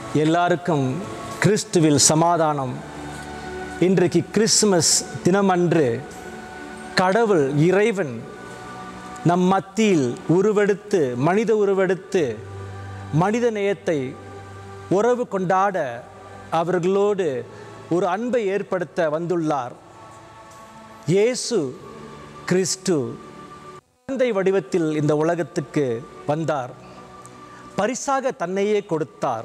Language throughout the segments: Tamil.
எல்லாருக்கும் கிறிஸ்துவில் சமாதானம் இன்றைக்கு கிறிஸ்துமஸ் தினமன்று கடவுள் இறைவன் நம் மத்தியில் உருவெடுத்து மனித உருவெடுத்து மனித நேயத்தை உறவு கொண்டாட அவர்களோடு ஒரு அன்பை ஏற்படுத்த வந்துள்ளார் இயேசு கிறிஸ்து குழந்தை வடிவத்தில் இந்த உலகத்துக்கு வந்தார் பரிசாக தன்னையே கொடுத்தார்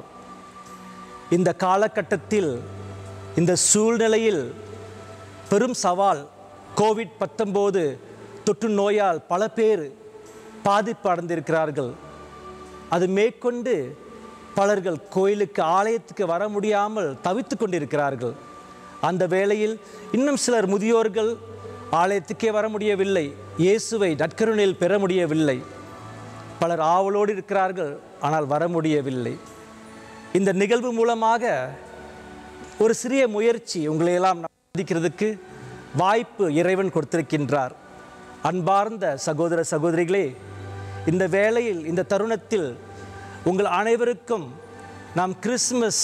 இந்த காலகட்டத்தில் இந்த சூழ்நிலையில் பெரும் சவால் கோவிட் பத்தொம்போது தொற்று நோயால் பல பேர் பாதிப்பு அடைந்திருக்கிறார்கள் அது மேற்கொண்டு பலர்கள் கோயிலுக்கு ஆலயத்துக்கு வர முடியாமல் தவித்து கொண்டிருக்கிறார்கள் அந்த வேளையில் இன்னும் சிலர் முதியோர்கள் ஆலயத்துக்கே வர முடியவில்லை இயேசுவை நற்கருணையில் பெற முடியவில்லை பலர் ஆவலோடு இருக்கிறார்கள் ஆனால் வர முடியவில்லை இந்த நிகழ்வு மூலமாக ஒரு சிறிய முயற்சி உங்களையெல்லாம் சந்திக்கிறதுக்கு வாய்ப்பு இறைவன் கொடுத்திருக்கின்றார் அன்பார்ந்த சகோதர சகோதரிகளே இந்த வேளையில் இந்த தருணத்தில் உங்கள் அனைவருக்கும் நாம் கிறிஸ்மஸ்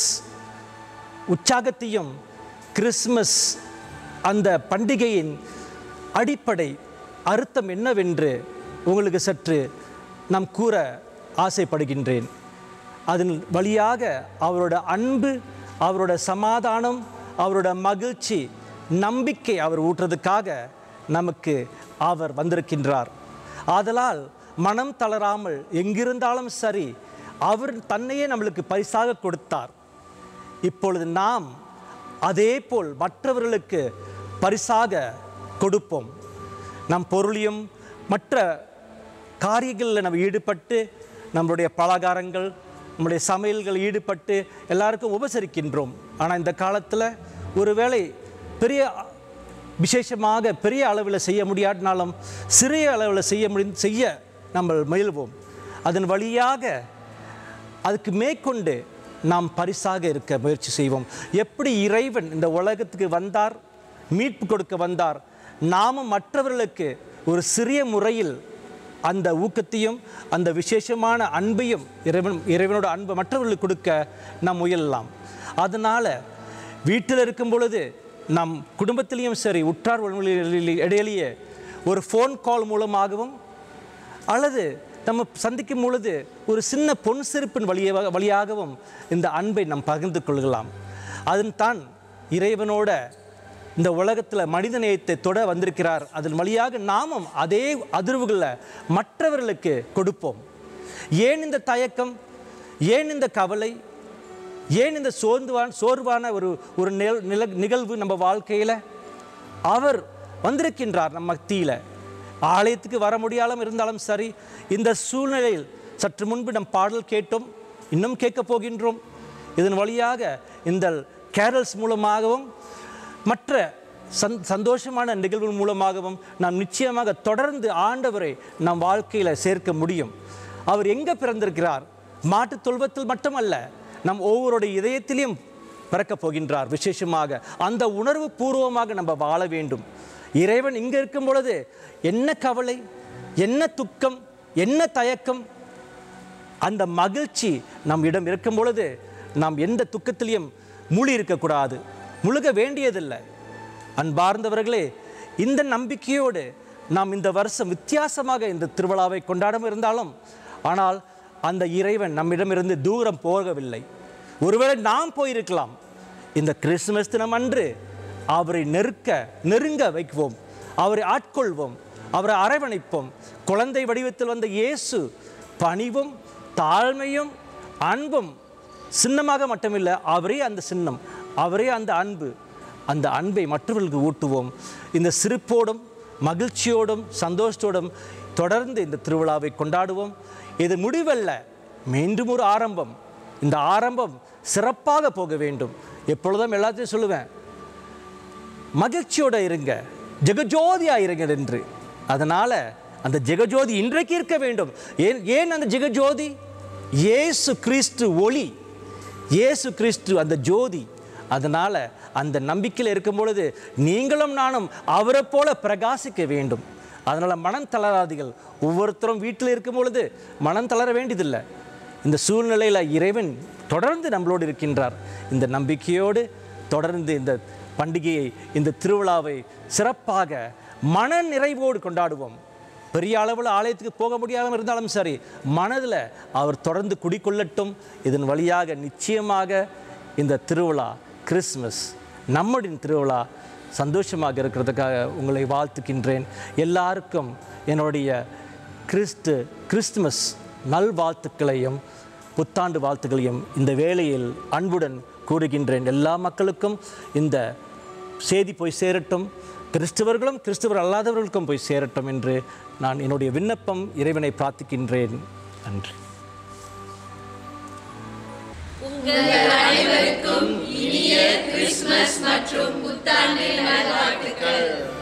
உற்சாகத்தையும் கிறிஸ்மஸ் அந்த பண்டிகையின் அடிப்படை அர்த்தம் என்னவென்று உங்களுக்கு சற்று நாம் கூற ஆசைப்படுகின்றேன் அதன் வழியாக அவரோட அன்பு அவரோட சமாதானம் அவரோட மகிழ்ச்சி நம்பிக்கை அவர் ஊற்றுறதுக்காக நமக்கு அவர் வந்திருக்கின்றார் ஆதலால் மனம் தளராமல் எங்கிருந்தாலும் சரி அவர் தன்னையே நம்மளுக்கு பரிசாக கொடுத்தார் இப்பொழுது நாம் அதே போல் மற்றவர்களுக்கு பரிசாக கொடுப்போம் நம் பொருளையும் மற்ற காரியங்களில் நம்ம ஈடுபட்டு நம்மளுடைய பலகாரங்கள் நம்முடைய சமையல்கள் ஈடுபட்டு எல்லாருக்கும் உபசரிக்கின்றோம் ஆனால் இந்த காலத்தில் ஒருவேளை பெரிய விசேஷமாக பெரிய அளவில் செய்ய முடியாட்டினாலும் சிறிய அளவில் செய்ய முடி செய்ய நம்ம முயல்வோம் அதன் வழியாக அதுக்கு மேற்கொண்டு நாம் பரிசாக இருக்க முயற்சி செய்வோம் எப்படி இறைவன் இந்த உலகத்துக்கு வந்தார் மீட்பு கொடுக்க வந்தார் நாமும் மற்றவர்களுக்கு ஒரு சிறிய முறையில் அந்த ஊக்கத்தையும் அந்த விசேஷமான அன்பையும் இறைவன் இறைவனோட அன்பை மற்றவர்களுக்கு கொடுக்க நாம் முயலலாம் அதனால் வீட்டில் இருக்கும் பொழுது நம் குடும்பத்திலையும் சரி உற்றார் உறவினர்கள் இடையிலேயே ஒரு ஃபோன் கால் மூலமாகவும் அல்லது நம்ம சந்திக்கும் பொழுது ஒரு சின்ன பொன் சிரிப்பின் வழியாக வழியாகவும் இந்த அன்பை நாம் பகிர்ந்து கொள்ளலாம் அதன் தான் இறைவனோட இந்த உலகத்தில் மனித நேயத்தை தொட வந்திருக்கிறார் அதன் வழியாக நாமும் அதே அதிர்வுகளை மற்றவர்களுக்கு கொடுப்போம் ஏன் இந்த தயக்கம் ஏன் இந்த கவலை ஏன் இந்த சோர்ந்துவான் சோர்வான ஒரு ஒரு நில நில நிகழ்வு நம்ம வாழ்க்கையில் அவர் வந்திருக்கின்றார் நம்ம மத்தியில் ஆலயத்துக்கு வர முடியாமல் இருந்தாலும் சரி இந்த சூழ்நிலையில் சற்று முன்பு நம் பாடல் கேட்டோம் இன்னும் கேட்க போகின்றோம் இதன் வழியாக இந்த கேரல்ஸ் மூலமாகவும் மற்ற சந் சந்தோஷமான நிகழ்வு மூலமாகவும் நாம் நிச்சயமாக தொடர்ந்து ஆண்டவரை நம் வாழ்க்கையில் சேர்க்க முடியும் அவர் எங்கே பிறந்திருக்கிறார் மாட்டுத் தொல்வத்தில் மட்டுமல்ல நம் ஒவ்வொருடைய இதயத்திலையும் பிறக்கப் போகின்றார் விசேஷமாக அந்த உணர்வு பூர்வமாக நம்ம வாழ வேண்டும் இறைவன் இங்கே இருக்கும் பொழுது என்ன கவலை என்ன துக்கம் என்ன தயக்கம் அந்த மகிழ்ச்சி நம் இடம் இருக்கும் பொழுது நாம் எந்த துக்கத்திலையும் மூழ்கி இருக்கக்கூடாது முழுக வேண்டியதில்லை அன்பார்ந்தவர்களே இந்த நம்பிக்கையோடு நாம் இந்த வருஷம் வித்தியாசமாக இந்த திருவிழாவை கொண்டாடாமல் இருந்தாலும் ஆனால் அந்த இறைவன் நம்மிடமிருந்து தூரம் போகவில்லை ஒருவேளை நாம் போயிருக்கலாம் இந்த கிறிஸ்துமஸ் தினம் அன்று அவரை நெருக்க நெருங்க வைக்குவோம் அவரை ஆட்கொள்வோம் அவரை அரவணைப்போம் குழந்தை வடிவத்தில் வந்த இயேசு பணிவும் தாழ்மையும் அன்பும் சின்னமாக மட்டுமில்லை அவரே அந்த சின்னம் அவரே அந்த அன்பு அந்த அன்பை மற்றவர்களுக்கு ஊட்டுவோம் இந்த சிரிப்போடும் மகிழ்ச்சியோடும் சந்தோஷத்தோடும் தொடர்ந்து இந்த திருவிழாவை கொண்டாடுவோம் இது முடிவல்ல மீண்டும் ஒரு ஆரம்பம் இந்த ஆரம்பம் சிறப்பாக போக வேண்டும் எப்பொழுதும் எல்லாத்தையும் சொல்லுவேன் மகிழ்ச்சியோட இருங்க ஜெகஜோதியா இருங்க என்று அதனால அந்த ஜெகஜோதி இன்றைக்கு இருக்க வேண்டும் ஏன் ஏன் அந்த ஜெகஜோதி இயேசு கிறிஸ்து ஒளி இயேசு கிறிஸ்து அந்த ஜோதி அதனால அந்த நம்பிக்கையில் இருக்கும் பொழுது நீங்களும் நானும் அவரை போல பிரகாசிக்க வேண்டும் அதனால் மனம் தளராதீர்கள் ஒவ்வொருத்தரும் வீட்டில் இருக்கும் பொழுது மனம் தளர வேண்டியதில்லை இந்த சூழ்நிலையில் இறைவன் தொடர்ந்து நம்மளோடு இருக்கின்றார் இந்த நம்பிக்கையோடு தொடர்ந்து இந்த பண்டிகையை இந்த திருவிழாவை சிறப்பாக மன நிறைவோடு கொண்டாடுவோம் பெரிய அளவில் ஆலயத்துக்கு போக முடியாமல் இருந்தாலும் சரி மனதில் அவர் தொடர்ந்து குடிக்கொள்ளட்டும் இதன் வழியாக நிச்சயமாக இந்த திருவிழா கிறிஸ்மஸ் நம்முடைய திருவிழா சந்தோஷமாக இருக்கிறதுக்காக உங்களை வாழ்த்துக்கின்றேன் எல்லாருக்கும் என்னுடைய கிறிஸ்து கிறிஸ்துமஸ் நல்வாழ்த்துக்களையும் புத்தாண்டு வாழ்த்துக்களையும் இந்த வேளையில் அன்புடன் கூறுகின்றேன் எல்லா மக்களுக்கும் இந்த செய்தி போய் சேரட்டும் கிறிஸ்தவர்களும் கிறிஸ்தவர் அல்லாதவர்களுக்கும் போய் சேரட்டும் என்று நான் என்னுடைய விண்ணப்பம் இறைவனை பிரார்த்திக்கின்றேன் நன்றி உங்கள் அனைவருக்கும் இனிய கிறிஸ்துமஸ் மற்றும் புத்தாண்டு நல்வாழ்த்துக்கள்